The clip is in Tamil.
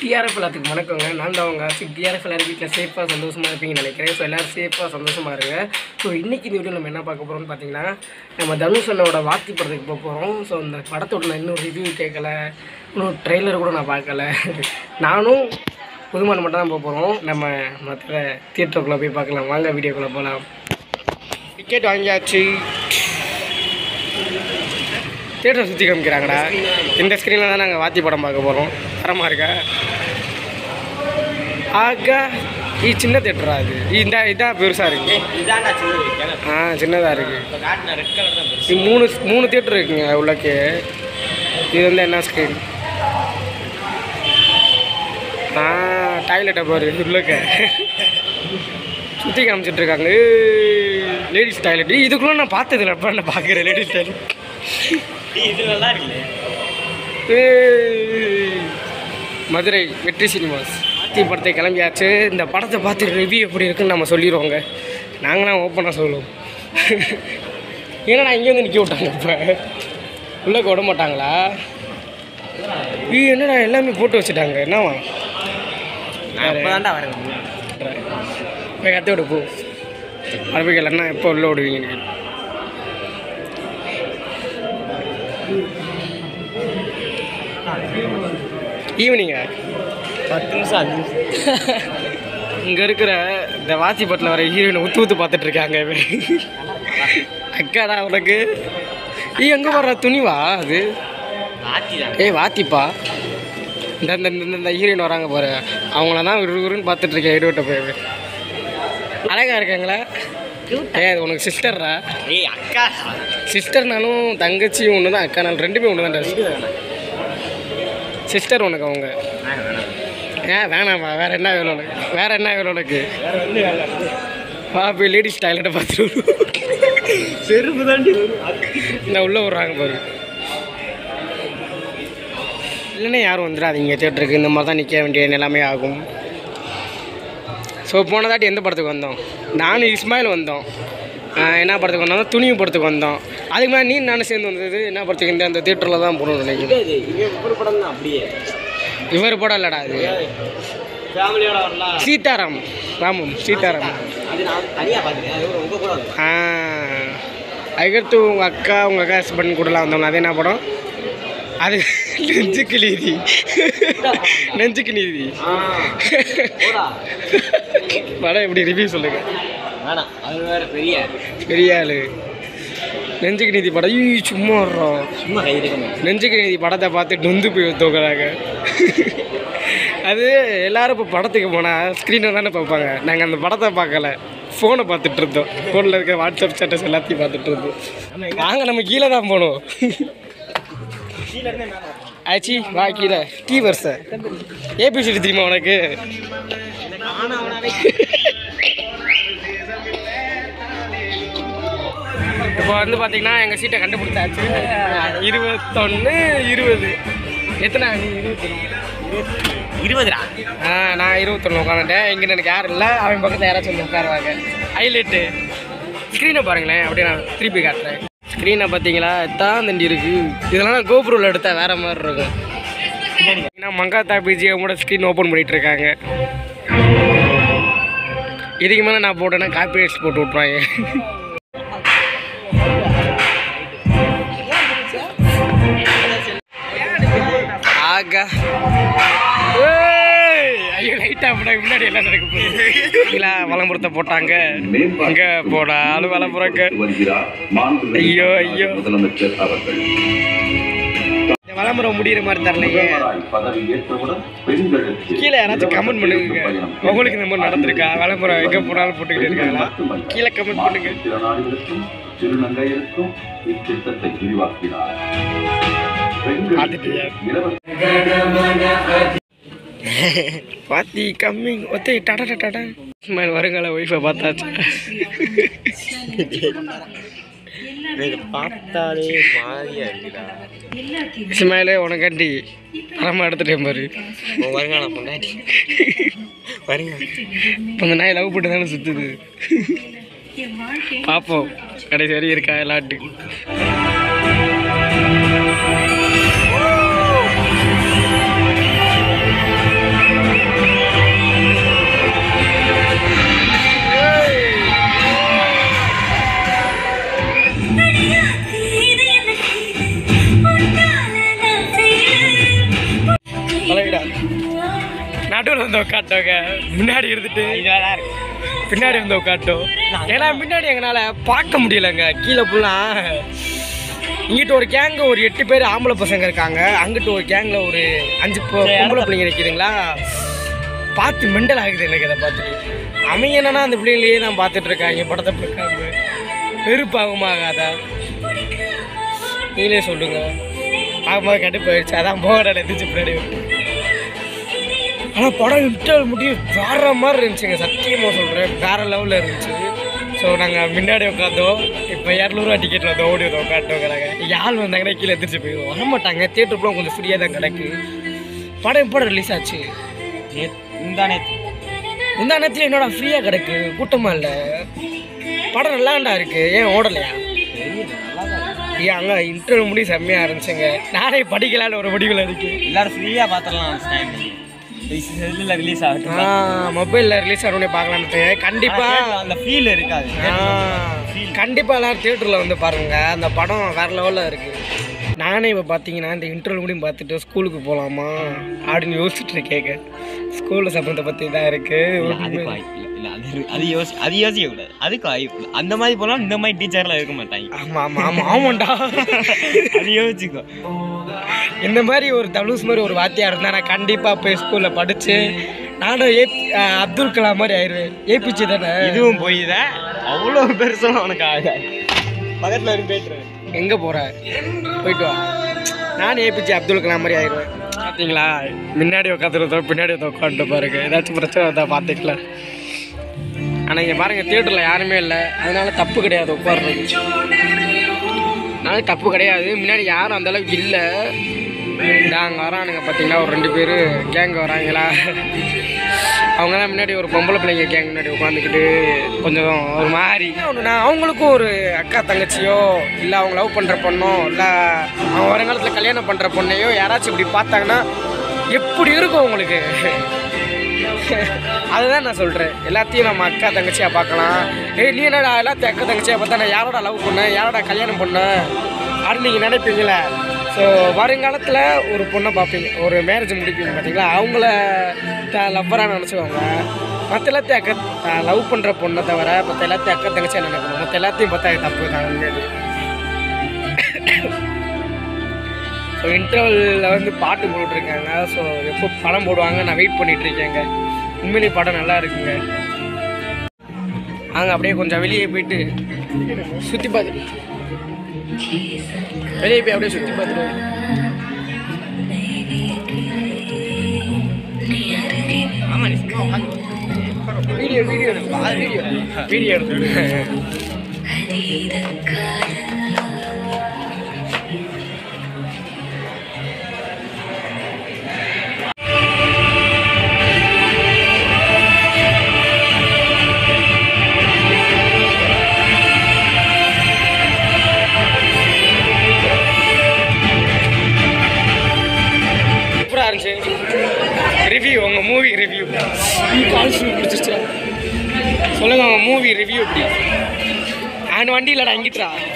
டிஆர்எஃப் எல்லாத்துக்கு வணக்கங்க நான் தான் அவங்க டிஆர்எஃப் எல்லாரும் வீட்டில் சேஃபாக சந்தோஷமாக இருப்பீங்கன்னு நினைக்கிறேன் ஸோ எல்லோரும் சேஃபாக சந்தோஷமாக இருங்க ஸோ இன்றைக்கி இந்த வீடியோ நம்ம என்ன பார்க்க போகிறோம்னு பார்த்தீங்கன்னா நம்ம தனுஷ் அண்ணோட வாத்தி படத்துக்கு போக போகிறோம் ஸோ இந்த படத்தோட நான் இன்னும் ரிவ்யூ கேட்கல இன்னும் ட்ரெய்லர் கூட நான் பார்க்கல நானும் புதுமான மட்டும் தான் போக போகிறோம் நம்ம மற்ற தியேட்டருக்குள்ளே போய் பார்க்கலாம் வாங்க வீடியோக்குள்ளே போகலாம் டிக்கெட் வாங்கியாச்சு தியேட்டர் சுற்றி காமிக்கிறாங்கடா இந்த ஸ்க்ரீனில் தான் நாங்கள் வாத்தி படம் பார்க்க போகிறோம் தரமாக இருக்கா ஆகா இது சின்ன தேட்டரா அது இந்த இதான் பெருசாக இருக்கு இதான்டா சின்னது கிளம்பு. ஆ சின்னதாக இருக்குது இப்போ காட்டின ரெட் கலர் தான் பெருசு இது மூணு மூணு தேட்டர் இருக்குங்க உள்ளக்கு இது வந்து என்ன ஸ்க்ரீன் ஆ டாய்லெட்டை பாரு உள்ளக்க சுற்றி காமிச்சிட்டு இருக்காங்க லேடிஸ் டாய்லெட் இதுக்குள்ளே நான் பார்த்ததில்ல அப்போ நான் பார்க்குறேன் லேடிஸ் டாய்லெட் இது நல்லா இருக்குல்ல ஏய். மதுரை வெற்றி சினிமாஸ் ஆத்தி படத்தை கிளம்பியாச்சு இந்த படத்தை பார்த்து ரிவ்யூ எப்படி இருக்குன்னு நம்ம சொல்லிடுவோங்க நாங்களாம் ஓப்பனாக சொல்லுவோம் ஏன்னா நான் இங்கே வந்து நிற்க விட்டாங்க இப்போ உள்ளே விட மாட்டாங்களா இது என்னடா எல்லாமே போட்டு வச்சுட்டாங்க என்னவா நான் இப்போ தான்டா வரேன் போய் கற்று விடு போ அரபிக்கல் என்ன எப்போ உள்ள விடுவீங்க நீங்கள் ஈவினிங்கா பத்து நிமிஷம் அஞ்சு நிமிஷம் இங்கே இருக்கிற இந்த வாசிப்பட்டில் வர ஹீரோயினை உத்து உத்து பார்த்துட்டு இருக்காங்க அக்காடா உனக்கு ஈ எங்கே வர்ற துணிவா அது ஆச்சி தான் ஏய் வாத்திப்பா இந்த இந்த இந்த- இந்த ஹீரோயின் வராங்க பாரு அவங்கள தான் விறுவிறுன்னு பார்த்துட்டு இருக்கேன் எடுவிட்ட போய் அழகா இருக்காங்களா ஏ அது உனக்கு சிஸ்டர்ரா ஏய் அக்கா சிஸ்டர்னாலும் தங்கச்சியும் ஒன்று தான் அக்கானாலும் ரெண்டுமே ஒன்று தான்டா இது வேணாம் சிஸ்டர் உனக்கு அவங்க வேணாம் வேணாம் ஏன் வேணாம்ப்பா வேற என்ன வேணும் உனக்கு வேற என்ன வேணும் உனக்கு வேற வந்து வேணாம் வா போய் லேடிஸ் டாய்லெட்டை பார்த்துட்டு செருப்பு தாண்டி இந்த உள்ளே விட்றாங்க பாரு இல்லைன்னா யாரும் வந்துடாதீங்க தேட்டருக்கு இந்த மாதிரி தான் நிற்க வேண்டிய நிலைமை ஆகும் ஸோ போன தாட்டி எந்த படத்துக்கு வந்தோம் நானும் இஸ்மாயில் வந்தோம் ஆஹ் என்ன படத்துக்கு வந்தோம் துணிவு படத்துக்கு வந்தோம் அதுக்கு மேலே நீ நானும் சேர்ந்து வந்தது என்ன படத்துக்கு இந்த அந்த தேட்டரில் தான் போகணும்னு நினைக்கிறேன் இது இவன் ஒரு படம் தான் அப்படியே இவர் படம் இல்லைடா அது ஃபேமிலியோட வரலாம் சீதாராம் ராமம் சீதாராம் அது நான் தனியாக பார்த்துட்டேன் அது உங்கள் கூட வந்து ஆ அதுக்கடுத்து உங்கள் அக்கா உங்கள் அக்கா ஹஸ்பண்ட் கூடலாம் வந்தோம்னா அது என்ன படம் அது நெஞ்சுக்கு நீதி நெஞ்சுக்கு நீதி ஆ போடா படம் எப்படி ரிவ்யூ சொல்லுங்க வேணாம் அது வேற பெரிய பெரிய ஆளு நெஞ்சுக்கு நீதி படம் ஈ சும்மா வர்றோம் சும்மா கை இருக்க நெஞ்சுக்கு நீதி படத்தை பார்த்து நொந்து போய் தூக்குறாங்க அது எல்லாரும் இப்போ படத்துக்கு போனால் ஸ்க்ரீனை தானே பார்ப்பாங்க நாங்கள் அந்த படத்தை பார்க்கல ஃபோனை பார்த்துட்டு இருந்தோம் ஃபோனில் இருக்க வாட்ஸ்அப் ஸ்டேட்டஸ் எல்லாத்தையும் பார்த்துட்டு இருந்தோம் வாங்க நம்ம கீழே தான் போகணும் கீழே இருந்து மேலே ஆச்சி வா கீழே டீ வருஷ ஏபிசிடி தெரியுமா உனக்கு எனக்கு ஆனா அவனாவே இப்போ வந்து பார்த்தீங்கன்னா எங்கள் சீட்டை கண்டுபிடிச்சாச்சு இருபத்தொன்று இருபது எத்தனை நீ இருபத்தொன்று இருபதுடா ஆ நான் இருபத்தொன்று உட்காந்துட்டேன் இங்கே எனக்கு யாரும் இல்லை அவன் பக்கத்தில் யாராச்சும் வந்து உட்காருவாங்க ஹைலைட்டு ஸ்க்ரீனை பாருங்களேன் அப்படியே நான் திருப்பி காட்டுறேன் ஸ்க்ரீனை பார்த்தீங்களா எத்தான் தண்டி இருக்குது இதெல்லாம் நான் கோபுரில் எடுத்தால் வேறு மாதிரி இருக்கும் ஏன்னா மங்காத்தா பிஜிஎம்மோட ஸ்க்ரீன் ஓப்பன் பண்ணிட்டு இருக்காங்க இதுக்கு மேலே நான் போட்டேன்னா காப்பி ரைட்ஸ் போட்டு விட்ருவாங்க ஆகா ஏய், ஐயோ லைட்டா அப்படின்னா முன்னாடி எல்லாம் நடக்க போகுது கீழே விளம்பரத்தை போட்டாங்க இங்க போடா ஆளு விளம்பரங்க வருகிறார் மாண்புமிகு ஐயோ, ஐயோ. முதலமைச்சர் அவர்கள் இந்த விளம்பரம் முடியிற மாதிரி தரலைங்க பிரதமராய் பதவி ஏற்றவுடன் பெண்களுக்கு கீழே யாராச்சும் கமெண்ட் பண்ணுங்க உங்களுக்கு இந்த மாதிரி நடந்திருக்கா விளம்பரம் எங்க போனாலும் போட்டுக்கிட்டு இருக்காங்களா கீழே கமெண்ட் பண்ணுங்க திறனாளிகளுக்கும் திருநங்கையருக்கும் இத்திட்டத்தை விரிவாக்கினார் பார்த்துட்டியா? இலவச பாத்தி கம்மிங் ஒத்தை டட டட இஸ்மாயில் வருங்கால ஒய்ஃபை பார்த்தாச்சு எனக்கு பார்த்தாலே மாதிரியா இருக்குடா இஸ்மாயிலே உனக்காண்டி தரமாக எடுத்துட்டேன் பாரு உன் வருங்காலம் பொண்டாட்டி வருங்க அந்த நாய் லவ் பண்ணி தானே சுற்றுது பார்ப்போம் கடைசி வரையும் இருக்கா எல்லாட்டு நடுவில் வந்து உட்காட்டோங்க முன்னாடி இருந்துட்டு இதாக தான் இருக்கு பின்னாடி வந்து உட்காட்டோம் ஏன்னா முன்னாடி எங்களால் பார்க்க முடியலங்க கீழே ஃபுல்லாக இங்கிட்ட ஒரு கேங்க ஒரு எட்டு பேர் ஆம்பளை பசங்க இருக்காங்க அங்கிட்ட ஒரு கேங்கில் ஒரு அஞ்சு பொ- பொம்பளை பிள்ளைங்க நிற்கிதுங்களா பார்த்து மெண்டல் ஆகுது எனக்கு அதை பார்த்துட்டு அவங்க என்னன்னா அந்த பிள்ளைங்களையே தான் பார்த்துட்டு இருக்காங்க படத்தை பார்க்காம வெறுப்பாகுமாகாதா நீங்களே சொல்லுங்க ஆகும்போது கடுப்பு போயிடுச்சு அதான் போகடா எதிர்த்து பின்னாடி விட்டு ஆனால் படம் இன்டர்வல் முடியும் வேற மாதிரி இருந்துச்சுங்க சத்தியமாக சொல்கிறேன் வேற லெவலில் இருந்துச்சு ஸோ நாங்கள் முன்னாடி உட்காந்தோம் இப்போ இரநூறுவா டிக்கெட்டில் வந்து ஓடி வந்து உட்காந்துட்டோம் நாங்கள் யாழ் வந்தாங்கன்னா கீழே எதிர்த்து போயிடுவோம் வரமாட்டாங்க தேட்டருக்குலாம் கொஞ்சம் ஃப்ரீயாக தான் கிடக்கு படம் எப்போ ரிலீஸ் ஆச்சு இந்த நேற்று முந்தா நேரத்தில் என்னோட ஃப்ரீயாக கிடக்கு கூட்டமாக இல்லை படம் நல்லாண்டா இருக்கு ஏன் ஓடலையா ஏன் அங்கே இன்டர்வல் முடி செம்மையாக இருந்துச்சுங்க நானே படிக்கலான்னு ஒரு முடிவில் இருக்கு எல்லாரும் ஃப்ரீயாக பார்த்துடலாம் செல்லில் ரிலீஸ் ஆகட்டும் மொபைலில் ரிலீஸ் ஆனோடனே பார்க்கலான்னு கண்டிப்பாக அந்த ஃபீல் இருக்காது கண்டிப்பாக எல்லாரும் தியேட்டரில் வந்து பாருங்க அந்த படம் வேற லெவலில் இருக்கு நானே இப்போ பார்த்தீங்கன்னா இந்த இன்டர்வல் முடியும் பார்த்துட்டு ஸ்கூலுக்கு போகலாமா அப்படின்னு யோசிச்சுட்டு இருக்கேங்க ஸ்கூலில் சம்பந்தத்தை பற்றி தான் இருக்கு அதுக்கு வாய்ப்பு இல்லை இல்லை அது இரு- அது யோசி அது யோசிக்க கூடாது அதுக்கு வாய்ப்பு இல்லை அந்த மாதிரி போனால் இந்த மாதிரி டீச்சர்லாம் இருக்க மாட்டாங்க ஆமாம் ஆமாம் ஆமாம் ஆமாண்டா அது யோசிச்சுக்கோ இந்த மாதிரி ஒரு தனுஷ் மாதிரி ஒரு வாத்தியார் இருந்தால் நான் கண்டிப்பாக போய் ஸ்கூலில் படித்து நானும் ஏ அப்துல் கலாம் மாதிரி ஆயிடுவேன் ஏபிச்சி தானே இதுவும் போய் தான் அவ்வளோ பெருசாக உனக்கு ஆகாது பக்கத்தில் இருந்து போயிட்டுருவேன் எங்கே போகிற போயிட்டு வா நான் ஏபிஜே அப்துல் கலாம் மாதிரி ஆயிடுவேன் பார்த்தீங்களா முன்னாடி உட்காந்துருந்தோம் பின்னாடி வந்து உட்காந்துட்டு பாருங்க ஏதாச்சும் பிரச்சனை வந்தால் பார்த்துக்கலாம் ஆனால் இங்கே பாருங்கள் தியேட்டரில் யாருமே இல்லை அதனால தப்பு கிடையாது உட்கார்றது அதனால தப்பு கிடையாது முன்னாடி யாரும் அந்த அளவுக்கு இல்லை நாங்கள் வரானுங்க பார்த்தீங்களா ஒரு ரெண்டு பேர் கேங் வராங்களா அவங்க தான் முன்னாடி ஒரு பொம்பளை பிள்ளைங்க கேங் முன்னாடி உட்காந்துக்கிட்டு கொஞ்சம் ஒரு மாதிரி ஒன்றுனா அவங்களுக்கும் ஒரு அக்கா தங்கச்சியோ இல்லை அவங்க லவ் பண்ணுற பொண்ணோ இல்லை அவங்க வருங்காலத்தில் கல்யாணம் பண்ணுற பொண்ணையோ யாராச்சும் இப்படி பார்த்தாங்கன்னா எப்படி இருக்கும் அவங்களுக்கு அதுதான் நான் சொல்கிறேன் எல்லாத்தையும் நம்ம அக்கா தங்கச்சியாக பார்க்கலாம் ஏய் நீ என்னடா எல்லாத்தையும் அக்கா தங்கச்சியாக பார்த்தா நான் யாரோட லவ் பண்ண யாரோட கல்யாணம் பண்ண அப்படின்னு நீங்கள் நினைப்பீங்களே ஸோ வருங்காலத்தில் ஒரு பொண்ணை பார்ப்பீங்க ஒரு மேரேஜ் முடிப்பீங்க பார்த்தீங்களா அவங்கள த லவ்வராக நினச்சிவாங்க மற்ற எல்லாத்தையும் அக்கா லவ் பண்ணுற பொண்ணை தவிர மற்ற எல்லாத்தையும் அக்கா தங்கச்சியாக நினைக்கணும் மற்ற எல்லாத்தையும் பார்த்தா இது தப்பு தான் உண்மையிலே. ஸோ இன்டர்வலில் வந்து பாட்டு போட்டுட்ருக்காங்க ஸோ எப்போ படம் போடுவாங்க நான் வெயிட் பண்ணிட்டு இருக்கேங்க உண்மையிலேயே படம் நல்லா இருக்குங்க நாங்கள் அப்படியே கொஞ்சம் வெளியே போயிட்டு சுற்றி பார்த்து வெளியே போய் அப்படியே சுற்றி பார்த்துட்டு வீடியோ வீடியோ வீடியோ வீடியோ எடுத்து சூப்பராக இருந்துச்சு ரிவ்யூ உங்கள் மூவி ரிவ்யூ கால் பிடிச்சிச்சா சொல்லுங்க உங்கள் மூவி ரிவ்யூ எப்படி அவன் வண்டி இல்லைடா இங்கிட்டுறா